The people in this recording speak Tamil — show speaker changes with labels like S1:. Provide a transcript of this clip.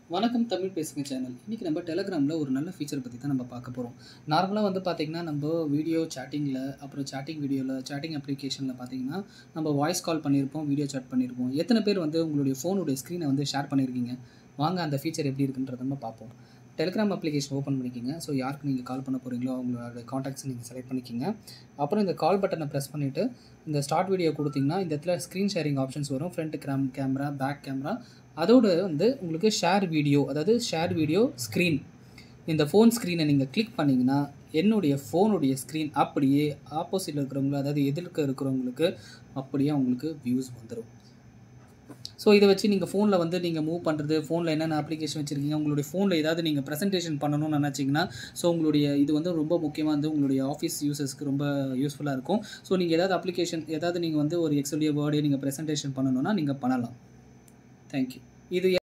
S1: வணக்கம் தமிழ் பேசுங்க சேனல் இன்றைக்கி நம்ம டெலகிராமில் ஒரு நல்ல ஃபீச்சர் பற்றி தான் நம்ம பார்க்க போகிறோம் நார்மலாக வந்து பார்த்திங்கன்னா நம்ம வீடியோ சேட்டிங்கில் அப்புறம் சேட்டிங் வீடியோவில் சேட்டிங் அப்ளிகேஷனில் பார்த்தீங்கன்னா நம்ம வாய்ஸ் கால் பண்ணியிருப்போம் வீடியோ chat பண்ணியிருப்போம் எத்தனை பேர் வந்து உங்களுடைய ஃபோனுடைய ஸ்க்ரீனை வந்து ஷேர் பண்ணியிருக்கீங்க வாங்க அந்த ஃபீச்சர் எப்படி இருக்குன்றத நம்ம பார்ப்போம் டெலிகிராம் அப்ளிகேஷன் ஓப்பன் பண்ணிக்கிங்க ஸோ யாருக்கு நீங்கள் கால் பண்ண போகிறீங்களோ அவங்களோட காண்டாக்ட்ஸ் நீங்கள் செலக்ட் பண்ணிக்கிங்க அப்புறம் இந்த கால் பட்டனை ப்ரெஸ் பண்ணிவிட்டு இந்த ஸ்டார்ட் வீடியோ கொடுத்தீங்கன்னா இந்த இடத்துல ஸ்க்ரீன் ஷேரிங் ஆப்ஷன்ஸ் வரும் front cam camera back camera அதோடு வந்து உங்களுக்கு ஷேர் வீடியோ அதாவது ஷேர் வீடியோ ஸ்க்ரீன் இந்த ஃபோன் ஸ்க்ரீனை நீங்கள் கிளிக் பண்ணிங்கன்னா என்னுடைய ஃபோனுடைய ஸ்க்ரீன் அப்படியே ஆப்போசிட்டில் இருக்கிறவங்க அதாவது எதிர்க்க இருக்கிறவங்களுக்கு அப்படியே உங்களுக்கு வியூஸ் வந்துடும் ஸோ இதை வச்சு நீங்கள் ஃபோனில் வந்து நீங்கள் மூவ் பண்ணுறது ஃபோனில் என்னென்ன அப்ளிகேஷன் வச்சுருக்கீங்க உங்களுடைய ஃபோனில் ஏதாவது நீங்கள் ப்ரெசன்டேஷன் பண்ணணும்னு நினச்சிங்கன்னா ஸோ உங்களுடைய இது வந்து ரொம்ப முக்கியமாக வந்து உங்களுடைய ஆஃபீஸ் யூசர்ஸ்க்கு ரொம்ப யூஸ்ஃபுல்லாக இருக்கும் ஸோ நீங்கள் ஏதாவது அப்ளிகேஷன் ஏதாவது நீங்கள் வந்து ஒரு எக்ஸலியோ வேர்டே நீங்கள் ப்ரெசன்டேஷன் பண்ணணும்னா நீங்கள் பண்ணலாம் தேங்க்யூ இது